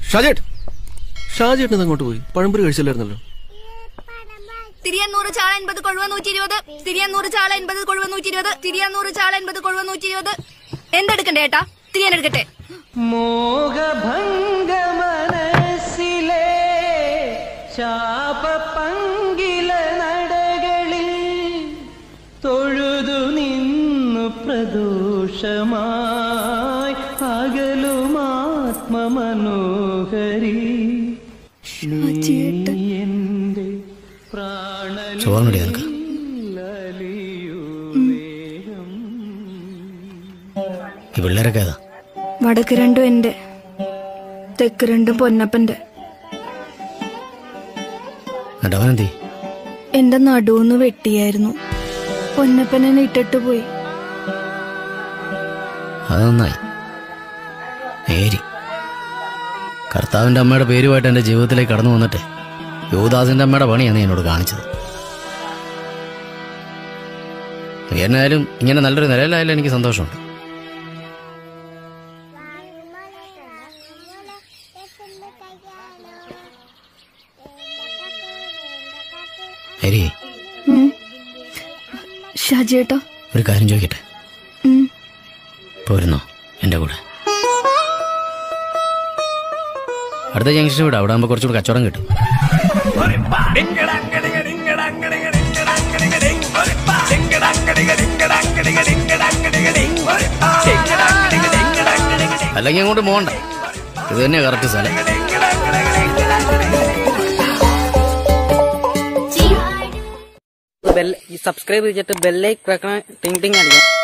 ഷാജേട്ട് ഷാജേട്ടൻ അങ്ങോട്ട് പോയി പഴംപൊരി കഴിച്ചില്ലായിരുന്നല്ലോ തിരിയന്നൂറ് ചാള എൺപത് കൊഴുവ നൂറ്റി ഇരുപത് തിരിയന്നൂറ് ചാള എൺപത് കൊഴുവ നൂറ്റി ഇരുപത് തിരിയന്നൂറ് ചാള എൺപത് കൊഴുവ നൂറ്റി ഇരുപത് എന്തെടുക്കണ്ടേ ഏട്ടാ തിരിയാൻ എടുക്കട്ടെ മോഹഭംഗ മനസ്സിലെ ശാപപങ്കില നടകളിൽ തൊഴുതു നിന്നു പ്രദോഷമായി അകലുമാത്മമനോഹരി ഷാജിയേട്ടൻ. എന്റെ ചോറിനടി നിനക്ക് ഈ പിള്ളേരൊക്കെ ഏതാ വടക്ക് രണ്ടും എന്റെ തെക്ക് രണ്ടും പൊന്നപ്പന്റെ എന്നിട്ട് അവനെന്തി എന്റെ നടുവൊന്ന് വെട്ടിയായിരുന്നു പൊന്നപ്പൻ എന്നെ ഇട്ടിട്ട് പോയി അത് നന്നായി നേരി കർത്താവിന്റെ അമ്മയുടെ പേരുമായിട്ട് എന്റെ ജീവിതത്തിലേക്ക് കടന്നു വന്നിട്ട് യുവദാസിന്റെ അമ്മയുടെ പണിയാണ് നീ എന്നോട് കാണിച്ചത് നീ എന്നായാലും ഇങ്ങനെ നല്ലൊരു നിലയിലായാലും എനിക്ക് സന്തോഷമുണ്ട് ഹരി ഷാജിയേട്ടാ ഒരു കാര്യം ചോദിക്കട്ടെ ഉം. പോരുന്നോ എന്റെ കൂടെ അടുത്ത ജംഗ്ഷൻ വിടാം അവിടെ ആകുമ്പോൾ കുറച്ചുകൂടി കച്ചവടം കിട്ടും അല്ലെങ്കിൽ അങ്ങോട്ട് പോകണ്ട ഇത് തന്നെയാ കറക്റ്റ് സ്ഥലം ബെൽ സബ്സ്ക്രൈബ് ചെയ്തിട്ട് ബെല്ലൈക്ക് വെക്കണം ടിങ് ടിങ് അടിക്കണം